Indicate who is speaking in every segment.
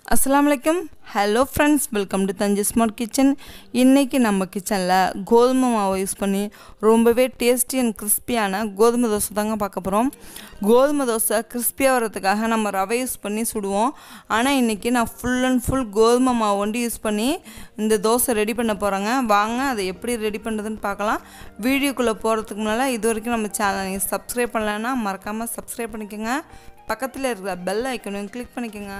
Speaker 1: அஸ்ஸலாமு அலைக்கும் hello friends welcome to Thanjai smart kitchen இன்றைக்கி நம்ம கிச்சனில் கோதுமை மாவை யூஸ் பண்ணி ரொம்பவே டேஸ்டி அண்ட் கிறிஸ்பியான கோதுமை தோசை தாங்க பார்க்க போகிறோம் கோதுமை தோசை கிறிஸ்பியாக வரதுக்காக நம்ம ரவை யூஸ் பண்ணி சுடுவோம் ஆனால் இன்றைக்கி நான் ஃபுல் அண்ட் ஃபுல் கோதுமை மாவு ஒண்டி யூஸ் பண்ணி இந்த தோசை ரெடி பண்ண போகிறேங்க வாங்க அதை எப்படி ரெடி பண்ணுறதுன்னு பார்க்கலாம் வீடியோக்குள்ளே போகிறதுக்கு முன்னால் இது வரைக்கும் நம்ம சேனல் நீங்கள் சப்ஸ்கிரைப் பண்ணலைன்னா மறக்காமல் சப்ஸ்கிரைப் பண்ணிக்கோங்க பக்கத்தில் இருக்கிற பெல் ஐக்கனையும் கிளிக் பண்ணிக்கோங்க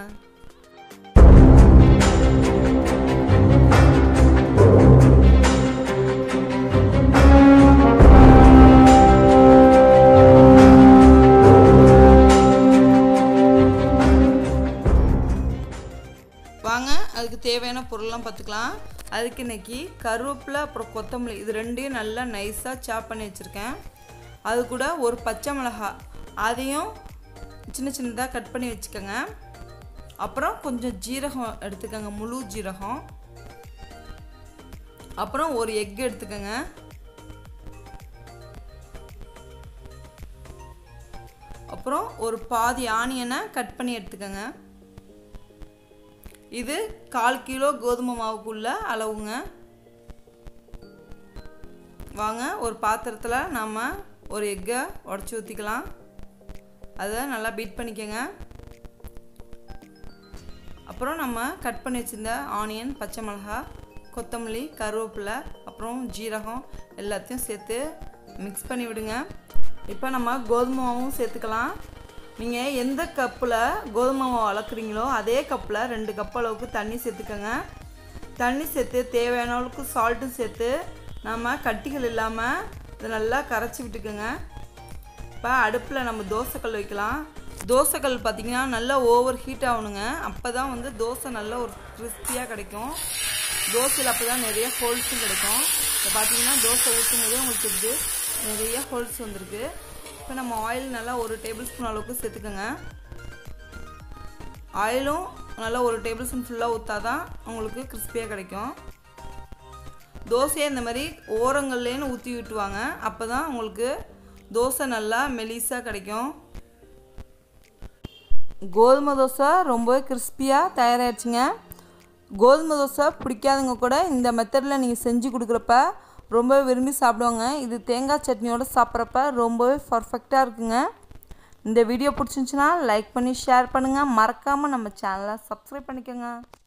Speaker 1: வாங்க அதுக்கு தேவையான பொருள்லாம் பார்த்துக்கலாம் அதுக்கு இன்னைக்கு கருவேப்பிலை அப்புறம் கொத்தமல்லி இது ரெண்டையும் நல்லா நைஸாக சாப் பண்ணி வச்சுருக்கேன் அது கூட ஒரு பச்சை மிளகா அதையும் சின்ன சின்னதாக கட் பண்ணி வச்சுக்கோங்க அப்புறம் கொஞ்சம் ஜீரகம் எடுத்துக்கோங்க முழு ஜீரகம் அப்புறம் ஒரு எக் எடுத்துக்கோங்க அப்புறம் ஒரு பாதி ஆனியனை கட் பண்ணி எடுத்துக்கோங்க இது கால் கிலோ கோதுமை மாவுக்குள்ள அளவுங்க வாங்க ஒரு பாத்திரத்தில் நாம் ஒரு எக்கை உடச்சி ஊற்றிக்கலாம் அதை நல்லா பீட் பண்ணிக்கோங்க அப்புறம் நம்ம கட் பண்ணி வச்சுருந்த ஆனியன் பச்சை மிளகா கொத்தமல்லி கருவேப்பிலை அப்புறம் ஜீரகம் எல்லாத்தையும் சேர்த்து மிக்ஸ் பண்ணி விடுங்க இப்போ நம்ம கோதுமை மாவும் சேர்த்துக்கலாம் நீங்கள் எந்த கப்பில் கோதுமை மாவு வளர்க்குறீங்களோ அதே கப்பில் ரெண்டு கப் அளவுக்கு தண்ணி சேர்த்துக்கோங்க தண்ணி சேர்த்து தேவையான அளவுக்கு சால்ட்டும் சேர்த்து நம்ம கட்டிகள் இல்லாமல் இதை நல்லா கரைச்சி விட்டுக்கோங்க இப்போ அடுப்பில் நம்ம தோசைக்கல் வைக்கலாம் தோசைக்கல் பார்த்திங்கன்னா நல்லா ஓவர் ஹீட் ஆகணுங்க அப்போ தான் வந்து தோசை நல்லா ஒரு கிறிஸ்பியாக கிடைக்கும் தோசையில் அப்போ தான் நிறைய ஹோல்ஸும் கிடைக்கும் இப்போ பார்த்தீங்கன்னா தோசை ஊற்றும் போதே உங்களுக்கு இது நிறைய ஹோல்ஸ் வந்திருக்கு இப்போ நம்ம ஆயில் நல்லா ஒரு டேபிள் ஸ்பூன் அளவுக்கு சேர்த்துக்கோங்க ஆயிலும் நல்லா ஒரு டேபிள் ஸ்பூன் ஃபுல்லாக ஊற்றா தான் உங்களுக்கு கிறிஸ்பியாக கிடைக்கும் தோசையை இந்த மாதிரி ஓரங்கள்லேன்னு ஊற்றி விட்டுவாங்க அப்போ தான் உங்களுக்கு தோசை நல்லா மெலிசாக கிடைக்கும் கோதுமை தோசை ரொம்பவே கிறிஸ்பியாக தயாராகிடுச்சுங்க கோதுமை தோசை பிடிக்காதவங்க கூட இந்த மெத்தடில் நீங்கள் செஞ்சு கொடுக்குறப்ப ரொம்பவே விரும்பி சாப்பிடுவாங்க இது தேங்காய் சட்னியோடு சாப்பிட்றப்ப ரொம்பவே பர்ஃபெக்டாக இருக்குங்க இந்த வீடியோ பிடிச்சிருந்துச்சின்னா லைக் பண்ணி ஷேர் பண்ணுங்கள் மறக்காமல் நம்ம சேனலை சப்ஸ்கிரைப் பண்ணிக்கோங்க